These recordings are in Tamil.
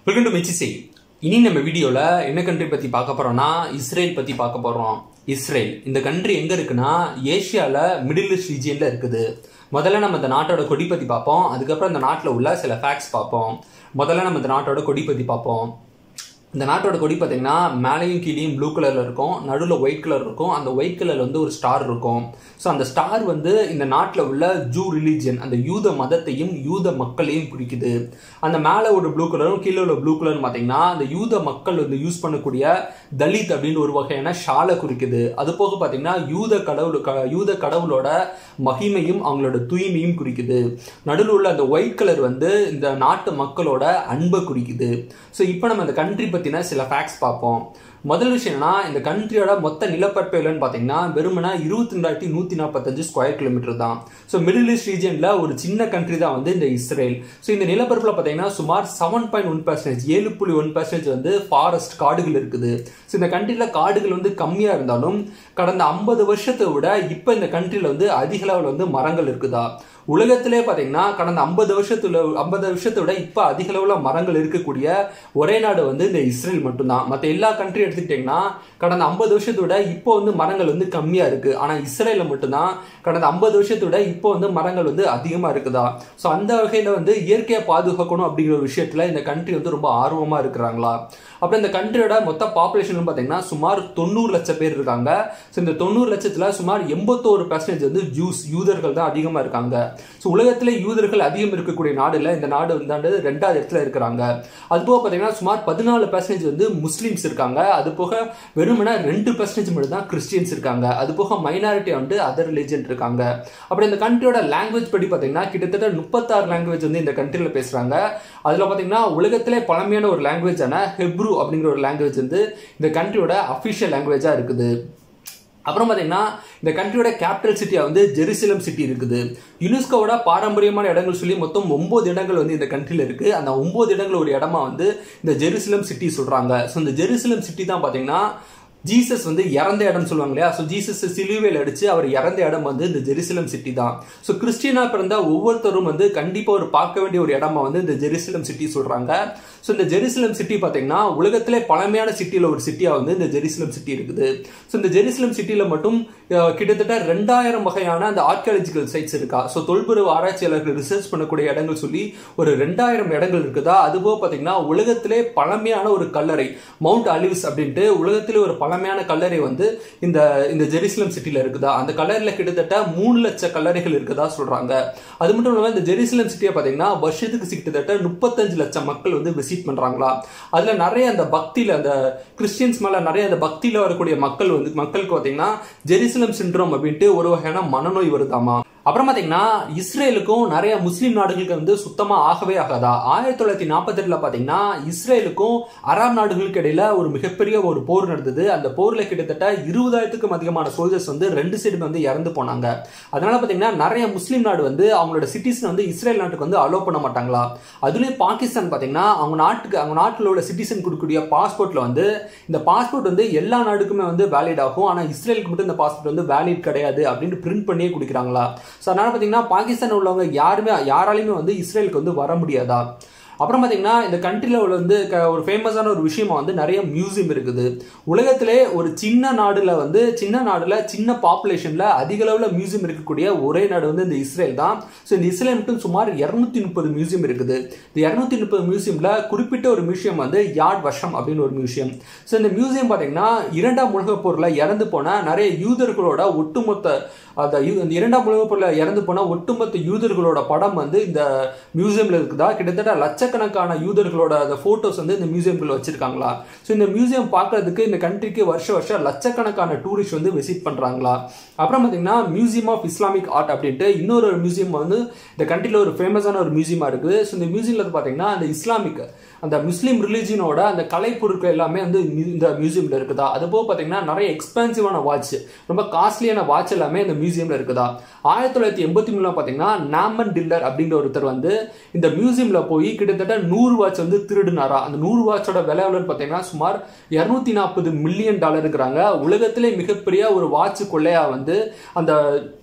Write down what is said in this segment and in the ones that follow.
வெல்கம் டு மெச்சிசை இனி நம்ம வீடியோவில் என்ன கண்ட்ரி பற்றி பார்க்க போகிறோம்னா இஸ்ரேல் பற்றி பார்க்க போகிறோம் இஸ்ரேல் இந்த கண்ட்ரி எங்கே இருக்குன்னா ஏஷியாவில் மிடில் ஈஸ்ட் ரீஜியனில் இருக்குது முதல்ல நம்ம இந்த நாட்டோட கொடி பற்றி பார்ப்போம் அதுக்கப்புறம் இந்த நாட்டில் உள்ள சில ஃபேக்ட்ஸ் பார்ப்போம் முதல்ல நம்ம இந்த நாட்டோட கொடி பற்றி பார்ப்போம் இந்த நாட்டோட கொடி பார்த்தீங்கன்னா மேலேயும் கீழேயும் ப்ளூ கலரில் இருக்கும் நடுவில் ஒயிட் கலர் இருக்கும் அந்த ஒயிட் கலர் வந்து ஒரு ஸ்டார் இருக்கும் ஸோ அந்த ஸ்டார் வந்து இந்த நாட்டில் உள்ள ஜூ ரிலீஜியன் அந்த யூத மதத்தையும் யூத மக்களையும் குறிக்குது அந்த மேலே ஒரு ப்ளூ கலரும் கீழே உள்ள ப்ளூ கலரும் பார்த்தீங்கன்னா அந்த யூத மக்கள் வந்து யூஸ் பண்ணக்கூடிய தலித் அப்படின்னு ஒரு வகையான ஷாலை குறிக்குது அது போக பார்த்தீங்கன்னா யூத கடவுள் க- யூத கடவுளோட மகிமையும் அவங்களோட தூய்மையும் குறிக்குது நடுவில் உள்ள அந்த ஒயிட் கலர் வந்து இந்த நாட்டு மக்களோட அன்பை குறிக்குது ஸோ இப்போ நம்ம இந்த கண்ட்ரி பற்றின சில ஃபேக்ட்ஸ் பார்ப்போம் முதல் விஷயம்னா இந்த கண்ட்ரியோட மொத்த நிலப்பரப்பு எவ்வளோன்னு பார்த்தீங்கன்னா வெறுமனா இருபத்தி ரெண்டாயிரத்தி நூற்றி நாற்பத்தஞ்சு ஸ்கொயர் கிலோமீட்டர் தான் ஸோ மிடில் ஈஸ்ட் ரீஜனில் ஒரு சின்ன கண்ட்ரி தான் வந்து இந்த இஸ்ரேல் ஸோ இந்த நிலப்பரப்பில் பார்த்தீங்கன்னா சுமார் செவன் பாயிண்ட் ஒன் பர்சன்டேஜ் ஏழு புள்ளி ஒன் பர்சன்டேஜ் வந்து ஃபாரஸ்ட் காடுகள் இருக்குது ஸோ இந்த கண்ட்ரியில் காடுகள் வந்து கம்மியாக இருந்தாலும் கடந்த ஐம்பது வருஷத்தை விட இப்போ இந்த கண்ட்ரியில் வந்து அதிக அளவில் வந்து மரங்கள் இருக்குதா உலகத்திலே பார்த்தீங்கன்னா கடந்த ஐம்பது வருஷத்துல ஐம்பது வருஷத்தை விட இப்போ அதிக அளவில் மரங்கள் இருக்கக்கூடிய ஒரே நாடு வந்து இந்த இஸ்ரேல் மட்டும்தான் மற்ற எல்லா கண்ட்ரி எடுத்துக்கிட்டிங்கன்னா கடந்த ஐம்பது வருஷத்தை விட இப்போ வந்து மரங்கள் வந்து கம்மியாக இருக்கு ஆனால் இஸ்ரேலில் மட்டும்தான் கடந்த ஐம்பது வருஷத்தை விட இப்போ வந்து மரங்கள் வந்து அதிகமாக இருக்குதா ஸோ அந்த வகையில் வந்து இயற்கையை பாதுகாக்கணும் அப்படிங்கிற ஒரு விஷயத்தில் இந்த கண்ட்ரி வந்து ரொம்ப ஆர்வமாக இருக்கிறாங்களா அப்புறம் இந்த கண்ட்ரியோட மொத்த பாப்புலேஷன் பார்த்தீங்கன்னா சுமார் தொண்ணூறு லட்சம் பேர் இருக்காங்க ஸோ இந்த தொண்ணூறு லட்சத்தில் சுமார் எண்பத்தோரு பர்சன்டேஜ் வந்து ஜூஸ் யூதர்கள் தான் அதிகமாக இருக்காங்க ஸோ உலகத்திலே யூதர்கள் அதிகம் இருக்கக்கூடிய நாடுல இந்த நாடு வந்து ரெண்டாவது இடத்துல இருக்கிறாங்க அது போக பார்த்தீங்கன்னா சுமார் பதினாலு பர்சன்டேஜ் வந்து முஸ்லீம்ஸ் இருக்காங்க அது போக வெறுமனே ரெண்டு பர்சன்டேஜ் மட்டும் தான் கிறிஸ்டியன்ஸ் இருக்காங்க அது போக மைனாரிட்டி வந்து அதர் ரிலிஜன் இருக்காங்க அப்புறம் இந்த கண்ட்ரியோட லாங்குவேஜ் படி பார்த்தீங்கன்னா கிட்டத்தட்ட முப்பத்தாறு லாங்குவேஜ் வந்து இந்த கண்ட்ரியில் பேசுகிறாங்க அதில் பார்த்தீங்கன்னா உலகத்திலே பழமையான ஒரு லாங்குவேஜான ஹெப்ரு அப்படிங்கிற ஒரு லாங்குவேஜ் வந்து இந்த கண்ட்ரியோட அஃபிஷியல் லாங்குவேஜாக இருக்குது அப்புறம் பார்த்தீங்கன்னா இந்த கண்ட்ரியோட கேபிட்டல் சிட்டியா வந்து ஜெருசலம் சிட்டி இருக்குது யுனெஸ்கோவோட பாரம்பரியமான இடங்கள் சொல்லி மொத்தம் ஒன்பது இடங்கள் வந்து இந்த கண்ட்ரியில் இருக்கு அந்த ஒன்பது இடங்கள் ஒரு இடமா வந்து இந்த ஜெருசலம் சிட்டி சொல்றாங்க ஸோ இந்த ஜெருசலம் சிட்டி தான் பார்த்தீங்கன்னா ஜீசஸ் வந்து இறந்த இடம் சொல்லுவாங்க இல்லையா ஸோ ஜீசஸ் சிலுவையில் அடிச்சு அவர் இறந்த இடம் வந்து இந்த ஜெருசலம் சிட்டி தான் ஸோ கிறிஸ்டியனா பிறந்த ஒவ்வொருத்தரும் வந்து கண்டிப்பாக ஒரு பார்க்க வேண்டிய ஒரு இடமா வந்து இந்த ஜெருசலம் சிட்டி சொல்றாங்க ஸோ இந்த ஜெருசலம் சிட்டி பார்த்தீங்கன்னா உலகத்திலே பழமையான சிட்டியில் ஒரு சிட்டியா வந்து இந்த ஜெருசலம் சிட்டி இருக்குது ஸோ இந்த ஜெருசலம் சிட்டியில் மட்டும் அஹ், கிட்டத்தட்ட ரெண்டாயிரம் வகையான அந்த ஆர்கியாலஜிக்கல் சைட்ஸ் இருக்கா ஸோ தொல்புறவு ஆராய்ச்சியாளர்கள் ரிசர்ச் பண்ணக்கூடிய இடங்கள் சொல்லி ஒரு ரெண்டாயிரம் இடங்கள் இருக்குதா அதுபோக பார்த்தீங்கன்னா உலகத்திலே பழமையான ஒரு கல்லறை மவுண்ட் அலிவ்ஸ் அப்படின்ட்டு உலகத்திலே ஒரு பழமையான கல்லறை வந்து இந்த இந்த ஜெருசலம் சிட்டியில் இருக்குதா அந்த கல்லறையில் கிட்டத்தட்ட மூணு லட்சம் கல்லறைகள் இருக்குதா சொல்றாங்க அது மட்டும் இல்லாமல் இந்த ஜெருசலம் சிட்டியை பார்த்தீங்கன்னா வருஷத்துக்கு கிட்டத்தட்ட முப்பத்தஞ்சு லட்சம் மக்கள் வந்து விசிட் பண்றாங்களா அதுல நிறைய அந்த பக்தியில அந்த கிறிஸ்டியன்ஸ் மேல நிறைய அந்த பக்தியில வரக்கூடிய மக்கள் வந்து மக்களுக்கு பார்த்தீங்கன்னா ஜெருசலம் சிண்ட்ரோம் அப்படின்ட்டு ஒரு வகையான மனநோய் வருதாமா அப்புறம் பாத்தீங்கன்னா இஸ்ரேலுக்கும் நிறைய முஸ்லீம் நாடுகளுக்கு வந்து சுத்தமா ஆகவே ஆகாதா ஆயிரத்தி தொள்ளாயிரத்தி நாற்பத்தி எட்டுல பாத்தீங்கன்னா இஸ்ரேலுக்கும் அரபு நாடுகளுக்கு இடையில ஒரு மிகப்பெரிய ஒரு போர் நடந்தது அந்த போர்ல கிட்டத்தட்ட இருபதாயிரத்துக்கும் அதிகமான சோல்ஜர்ஸ் வந்து ரெண்டு சைடு வந்து இறந்து போனாங்க அதனால பாத்தீங்கன்னா நிறைய முஸ்லீம் நாடு வந்து அவங்களோட சிட்டிசன் வந்து இஸ்ரேல் நாட்டுக்கு வந்து அலோவ் பண்ண மாட்டாங்களா அதுலயும் பாகிஸ்தான் பாத்தீங்கன்னா அவங்க நாட்டுக்கு அவங்க நாட்டில் உள்ள சிட்டிசன் கொடுக்கக்கூடிய பாஸ்போர்ட்ல வந்து இந்த பாஸ்போர்ட் வந்து எல்லா நாடுக்குமே வந்து வேலிட் ஆகும் ஆனா இஸ்ரேலுக்கு மட்டும் இந்த பாஸ்போர்ட் வந்து வேலிட் கிடையாது அப்படின்னு பிரிண்ட் பண்ணியே குடிக்கிறாங்களா ஸோ அதனால பார்த்தீங்கன்னா பாகிஸ்தான் உள்ளவங்க யாருமே யாராலையுமே வந்து இஸ்ரேலுக்கு வந்து வர முடியாதா அப்புறம் பார்த்தீங்கன்னா இந்த கண்ட்ரியில் உள்ள வந்து க- ஒரு ஃபேமஸான ஒரு விஷயமா வந்து நிறைய மியூசியம் இருக்குது உலகத்திலே ஒரு சின்ன நாடுல வந்து சின்ன நாடுல சின்ன பாப்புலேஷன்ல அதிக அளவில் மியூசியம் இருக்கக்கூடிய ஒரே நாடு வந்து இந்த இஸ்ரேல் தான் ஸோ இந்த இஸ்ரேல் மட்டும் சுமார் இரநூத்தி முப்பது மியூசியம் இருக்குது இந்த இரநூத்தி முப்பது மியூசியம்ல குறிப்பிட்ட ஒரு மியூசியம் வந்து யாட் வஷம் அப்படின்னு ஒரு மியூசியம் ஸோ இந்த மியூசியம் பார்த்தீங்கன்னா இரண்டாம் உலகப் போரில் இறந்து போன நிறைய யூதர்களோட ஒட்டுமொத்த அந்த யூ- இந்த இரண்டாம் உலகப் போரில் இறந்து போன ஒட்டுமொத்த யூதர்களோட படம் வந்து இந்த மியூசியம்ல இருக்குதா கிட்டத்தட்ட லட்சக்கணக்கான யூதர்களோட அந்த போட்டோஸ் வந்து இந்த மியூசியம்குள்ள வச்சிருக்காங்களா ஸோ இந்த மியூசியம் பார்க்கறதுக்கு இந்த கண்ட்ரிக்கு வருஷ வருஷம் லட்சக்கணக்கான டூரிஸ்ட் வந்து விசிட் பண்றாங்களா அப்புறம் பார்த்தீங்கன்னா மியூசியம் ஆஃப் இஸ்லாமிக் ஆர்ட் அப்படின்ட்டு இன்னொரு ஒரு மியூசியம் வந்து இந்த கண்ட்ரியில் ஒரு ஃபேமஸான ஒரு மியூசியமா இருக்குது ஸோ இந்த மியூசியம்ல பார்த்தீங்கன்னா அந்த இஸ்லாமிக் அந்த முஸ்லீம் ரிலீஜியனோட அந்த கலை பொருட்கள் எல்லாமே வந்து மியூ- இந்த மியூசியம்ல இருக்குதா அது போக பார்த்தீங்கன்னா நிறைய எக்ஸ்பென்சிவான வாட்ச் ரொம்ப காஸ்ட்லியான வாட்ச் எல்லாமே இந்த மியூசியம்ல இருக்குதா ஆயிரத்தி தொள்ளாயிரத்தி எண்பத்தி மூணுல பார்த்தீங்கன்னா நாமன் டில்லர் அப்படிங்கிற ஒருத்தர் வந்து இந்த மியூசியம்ல போய் கிட்டத்தட்ட நூறு வாட்ச் வந்து திருடுனாரா அந்த நூறு வாட்சோட விலை எவ்வளோன்னு பார்த்தீங்கன்னா சுமார் இரநூத்தி நாற்பது மில்லியன் டாலருங்கிறாங்க உலகத்திலே மிகப்பெரிய ஒரு வாட்ச் கொள்ளையா வந்து அந்த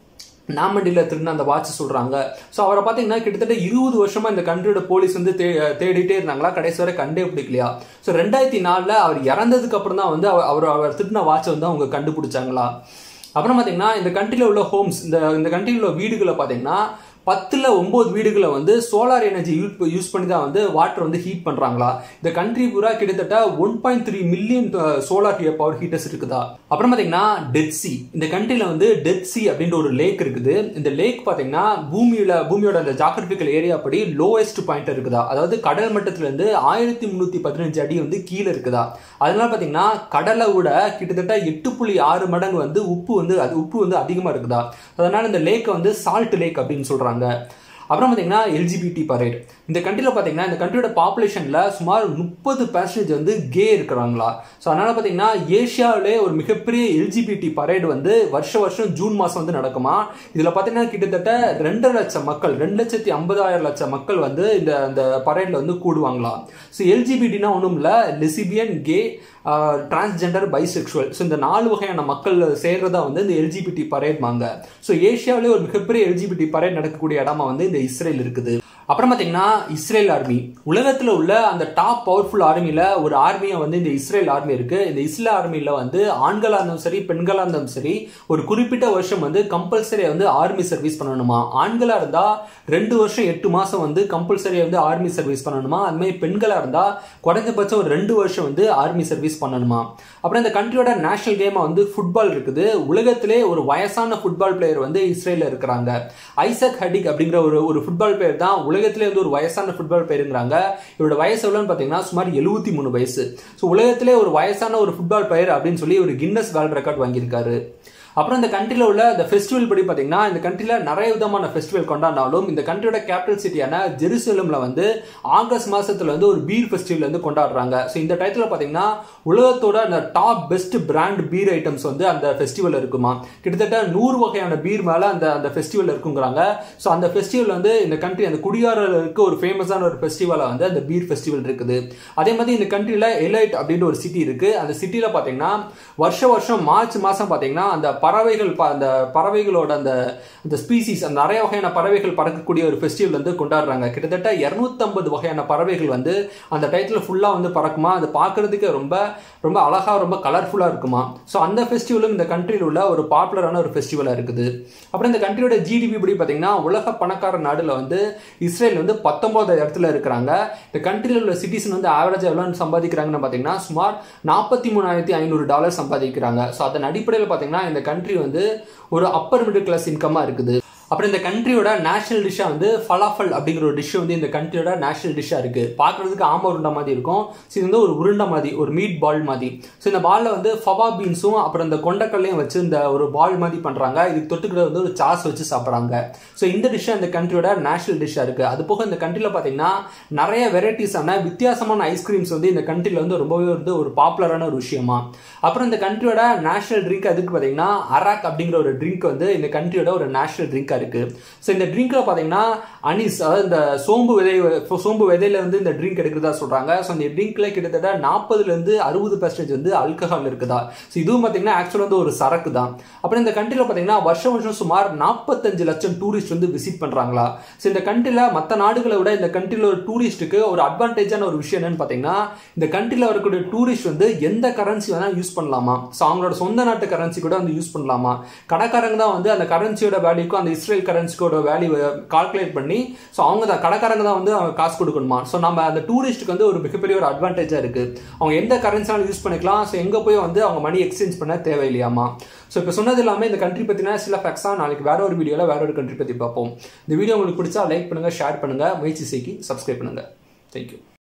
நாமண்டியில் திருடின அந்த வாட்ச் சொல்றாங்க ஸோ அவரை பார்த்தீங்கன்னா கிட்டத்தட்ட இருபது வருஷமா இந்த கண்ட்ரியோட போலீஸ் வந்து தே தேடிட்டே இருந்தாங்களா கடைசி வரை கண்டே பிடிக்கலையா ஸோ ரெண்டாயிரத்தி நாலில் அவர் இறந்ததுக்கு அப்புறம் தான் வந்து அவர் அவர் அவர் திருடின வாட்சை வந்து அவங்க கண்டுபிடிச்சாங்களா அப்புறம் பார்த்தீங்கன்னா இந்த கண்ட்ரியில் உள்ள ஹோம்ஸ் இந்த இந்த கண்ட்ரியில் உள்ள வீடுகளை பார்த்தீங்கன்னா பத்தில் ஒம்பது வீடுகளை வந்து சோலார் எனர்ஜி யூஸ் யூஸ் பண்ணி தான் வந்து வாட்டர் வந்து ஹீட் பண்ணுறாங்களா இந்த கண்ட்ரி பூரா கிட்டத்தட்ட one point three million solar power heaters இருக்குதா அப்புறம் பார்த்தீங்கன்னா டெட் சி இந்த கண்ட்ரியில் வந்து டெட் சி அப்படின்ற ஒரு லேக் இருக்குது இந்த லேக் பார்த்தீங்கன்னா பூமியில பூமியோட அந்த ஜாகிரபிக்கல் ஏரியா படி லோவஸ்ட் பாயிண்ட் இருக்குதா அதாவது கடல் மட்டத்திலேருந்து ஆயிரத்தி முந்நூற்றி பதினஞ்சு அடி வந்து கீழே இருக்குதா அதனால பார்த்தீங்கன்னா கடலை விட கிட்டத்தட்ட எட்டு புள்ளி ஆறு மடங்கு வந்து உப்பு வந்து அது உப்பு வந்து அதிகமாக இருக்குதா அதனால இந்த லேக்கை வந்து சால்ட் லேக் அப்படின்னு சொல்கிறாங்க அப்புறம் பார்த்தீங்கன்னா எல்ஜிபிடி பரேட் இந்த கண்ட்ரியில் பார்த்தீங்கன்னா இந்த கண்ட்ரியோட பாப்புலேஷனில் சுமார் முப்பது பர்சன்டேஜ் வந்து கே இருக்கிறாங்களா ஸோ அதனால் பார்த்தீங்கன்னா ஏஷியாவிலே ஒரு மிகப்பெரிய எல்ஜிபிடி பரேடு வந்து வருஷ வருஷம் ஜூன் மாதம் வந்து நடக்குமா இதில் பார்த்தீங்கன்னா கிட்டத்தட்ட ரெண்டரை லட்சம் மக்கள் ரெண்டு லட்சத்தி ஐம்பதாயிரம் லட்சம் மக்கள் வந்து இந்த இந்த பரேடில் வந்து கூடுவாங்களா ஸோ எல்ஜிபிடினா ஒன்றும் இல்லை lesbian gay transgender bisexual so இந்த நாலு வகையான மக்கள் சேர்றதா வந்து இந்த எல்ஜிபிடி பரேட் வாங்க ஸோ ஏஷியாவிலே ஒரு மிகப்பெரிய எல்ஜிபிடி பரேட் நடக்கக்கூடிய இடமா வந்து இந்த இஸ்ரேல் இருக்குது அப்புறம் பார்த்தீங்கன்னா இஸ்ரேல் ஆர்மி உலகத்தில் உள்ள அந்த டாப் பவர்ஃபுல் ஆர்மியில் ஒரு ஆர்மியை வந்து இந்த இஸ்ரேல் ஆர்மி இருக்கு இந்த இஸ்ரேல் ஆர்மியில் வந்து ஆண்களாக இருந்தாலும் சரி பெண்களாக இருந்தாலும் சரி ஒரு குறிப்பிட்ட வருஷம் வந்து கம்பல்சரியாக வந்து ஆர்மி சர்வீஸ் பண்ணணுமா ஆண்களாக இருந்தால் ரெண்டு வருஷம் எட்டு மாதம் வந்து கம்பல்சரியாக வந்து ஆர்மி சர்வீஸ் பண்ணணுமா அதுமாதிரி பெண்களாக இருந்தால் குறைஞ்சபட்சம் ஒரு ரெண்டு வருஷம் வந்து ஆர்மி சர்வீஸ் பண்ணணுமா அப்புறம் இந்த கண்ட்ரியோட நேஷனல் கேமாக வந்து ஃபுட்பால் இருக்குது உலகத்திலே ஒரு வயசான ஃபுட்பால் பிளேயர் வந்து இஸ்ரேலில் இருக்கிறாங்க ஐசக் ஹடிக் அப்படிங்கிற ஒரு ஒரு ஃபுட்பால் பிளேயர் தான் உலகத்திலே வந்து ஒரு வயசான ஃபுட்பால் பிளேயருங்கிறாங்க இவரோட வயசு எவ்வளோன்னு பார்த்தீங்கன்னா சுமார் எழுபத்தி மூணு வயசு ஸோ உலகத்திலே ஒரு வயசான ஒரு ஃபுட்பால் பிளேயர் அப்படின்னு சொல்லி ஒரு கின்னஸ் வேர்ல்ட் ரெக்கார்ட் வாங்கியிருக்காரு அப்புறம் இந்த கண்ட்ரியில் உள்ள இந்த ஃபெஸ்டிவல் படி பார்த்தீங்கன்னா இந்த கண்ட்ரியில் நிறைய விதமான ஃபெஸ்டிவல் கொண்டாடினாலும் இந்த கண்ட்ரியோட கேபிட்டல் சிட்டியான ஜெருசலமில் வந்து ஆகஸ்ட் மாதத்தில் வந்து ஒரு பீர் ஃபெஸ்டிவல் வந்து கொண்டாடுறாங்க ஸோ இந்த டயத்தில் பார்த்தீங்கன்னா உலகத்தோட அந்த top best brand beer items வந்து அந்த ஃபெஸ்டிவல் இருக்குமா கிட்டத்தட்ட நூறு வகையான பீர் மேலே அந்த அந்த ஃபெஸ்டிவல் இருக்குங்கிறாங்க ஸோ அந்த ஃபெஸ்டிவல் வந்து இந்த கண்ட்ரி அந்த குடியாரர்களுக்கு ஒரு ஃபேமஸான ஒரு ஃபெஸ்டிவலாக வந்து அந்த பீர் ஃபெஸ்டிவல் இருக்குது அதே மாதிரி இந்த கண்ட்ரியில் எலைட் அப்படின்ற ஒரு சிட்டி இருக்குது அந்த சிட்டியில் பார்த்தீங்கன்னா வருஷ வருஷம் மார்ச் மாதம் பார்த்தீங்கன்னா அந்த பறவைகள் அந்த பறவைகளோட அந்த அந்த ஸ்பீசிஸ் அந்த நிறைய வகையான பறவைகள் பறக்கக்கூடிய ஒரு ஃபெஸ்டிவல் வந்து கொண்டாடுறாங்க கிட்டத்தட்ட இரநூத்தம்பது வகையான பறவைகள் வந்து அந்த டயத்தில் ஃபுல்லாக வந்து பறக்குமா அது பார்க்கறதுக்கு ரொம்ப ரொம்ப அழகாக ரொம்ப கலர்ஃபுல்லாக இருக்குமா ஸோ அந்த ஃபெஸ்டிவலும் இந்த கண்ட்ரியில் உள்ள ஒரு பாப்புலரான ஒரு ஃபெஸ்டிவலாக இருக்குது அப்புறம் இந்த கண்ட்ரியோட ஜிடிபி படி பார்த்தீங்கன்னா உலக பணக்கார நாடுல வந்து இஸ்ரேல் வந்து பத்தொன்பது இடத்துல இருக்கிறாங்க இந்த கண்ட்ரியில் உள்ள சிட்டிசன் வந்து ஆவரேஜ் எவ்வளோ சம்பாதிக்கிறாங்கன்னு பார்த்தீங்கன்னா சுமார் நாற்பத்தி மூணாயிரத்தி ஐநூறு டாலர் சம்பாதிக்கிறாங்க ஸோ அதன் அடிப்படையில் பார்த்தீங்கன்னா இந்த கண்ட்ரி வந்து ஒரு அப்பர் மிடில் கிளாஸ் இன்கமாக இருக்குது அப்புறம் இந்த கண்ட்ரியோட நேஷனல் டிஷ்ஷாக வந்து ஃபலாஃபல் அப்படிங்கிற ஒரு டிஷ் வந்து இந்த கண்ட்ரியோட நேஷனல் டிஷ்ஷாக இருக்குது பார்க்குறதுக்கு ஆம உருண்டை மாதிரி இருக்கும் ஸோ இது வந்து ஒரு உருண்டை மாதிரி ஒரு மீட் பால் மாதிரி ஸோ இந்த பாலில் வந்து ஃபவா பீன்ஸும் அப்புறம் இந்த கொண்டக்கல்லையும் வச்சு இந்த ஒரு பால் மாதிரி பண்ணுறாங்க இதுக்கு தொட்டுக்கிறது வந்து ஒரு சாஸ் வச்சு சாப்பிட்றாங்க ஸோ இந்த டிஷ்ஷாக இந்த கண்ட்ரியோட நேஷனல் டிஷ்ஷாக இருக்குது அது போக இந்த கண்ட்ரியில் பார்த்தீங்கன்னா நிறைய வெரைட்டிஸான வித்தியாசமான ஐஸ்கிரீம்ஸ் வந்து இந்த கண்ட்ரியில் வந்து ரொம்பவே வந்து ஒரு பாப்புலரான ஒரு விஷயமா அப்புறம் இந்த கண்ட்ரியோட நேஷனல் ட்ரிங்க் அதுக்கு பார்த்தீங்கன்னா அராக் அப்படிங்கிற ஒரு ட்ரிங்க் வந்து இந்த கண்ட்ரியோட ஒரு நேஷனல் ட்ரிங்காக இருக்கு ஸோ இந்த ட்ரிங்க்ல பார்த்தீங்கன்னா அனிஸ் அதாவது இந்த சோம்பு விதை சோம்பு விதையில வந்து இந்த ட்ரிங்க் எடுக்கிறதா சொல்றாங்க ஸோ இந்த ட்ரிங்க்ல கிட்டத்தட்ட நாற்பதுல இருந்து அறுபது பர்சன்டேஜ் வந்து அல்கஹால் இருக்குதா ஸோ இதுவும் பார்த்தீங்கன்னா ஆக்சுவலாக வந்து ஒரு சரக்கு தான் அப்புறம் இந்த கண்ட்ரியில் பார்த்தீங்கன்னா வருஷம் வருஷம் சுமார் நாற்பத்தஞ்சு லட்சம் டூரிஸ்ட் வந்து விசிட் பண்றாங்களா ஸோ இந்த கண்ட்ரியில் மற்ற நாடுகளை விட இந்த கண்ட்ரியில் ஒரு டூரிஸ்ட்டுக்கு ஒரு அட்வான்டேஜான ஒரு விஷயம் என்னன்னு பார்த்தீங்கன்னா இந்த கண்ட்ரியில் வரக்கூடிய டூரிஸ்ட் வந்து எந்த கரன்சி வேணால் யூஸ் பண்ணலாமா ஸோ அவங்களோட சொந்த நாட்டு கரன்சி கூட வந்து யூஸ் பண்ணலாமா கடைக்காரங்க தான் வந்து அந்த கரன்சியோட வேல்யூக்கும் அந்த இஸ்ரேல் கரன்சியோட வேல்யூ கால்குலேட் பண்ணி ஸோ அவங்க தான் கடைக்காரங்க தான் வந்து அவங்க காசு கொடுக்கணுமா ஸோ நம்ம அந்த டூரிஸ்ட்டுக்கு வந்து ஒரு மிகப்பெரிய ஒரு அட்வான்டேஜாக இருக்குது அவங்க எந்த கரன்சினாலும் யூஸ் பண்ணிக்கலாம் ஸோ எங்கே போய் வந்து அவங்க மணி எக்ஸ்சேஞ்ச் பண்ண தேவையில்லையாமா ஸோ இப்போ சொன்னது இல்லாமல் இந்த கண்ட்ரி பற்றினா சில ஃபேக்ஸாக நாளைக்கு வேற ஒரு வீடியோவில் வேற ஒரு கண்ட்ரி பற்றி பார்ப்போம் இந்த வீடியோ உங்களுக்கு பிடிச்சா லைக் பண்ணுங்கள் ஷேர் பண்ணுங்கள் முயற்சி செய்கி சப்ஸ்கிரைப் பண்ணுங்கள் தேங்க்யூ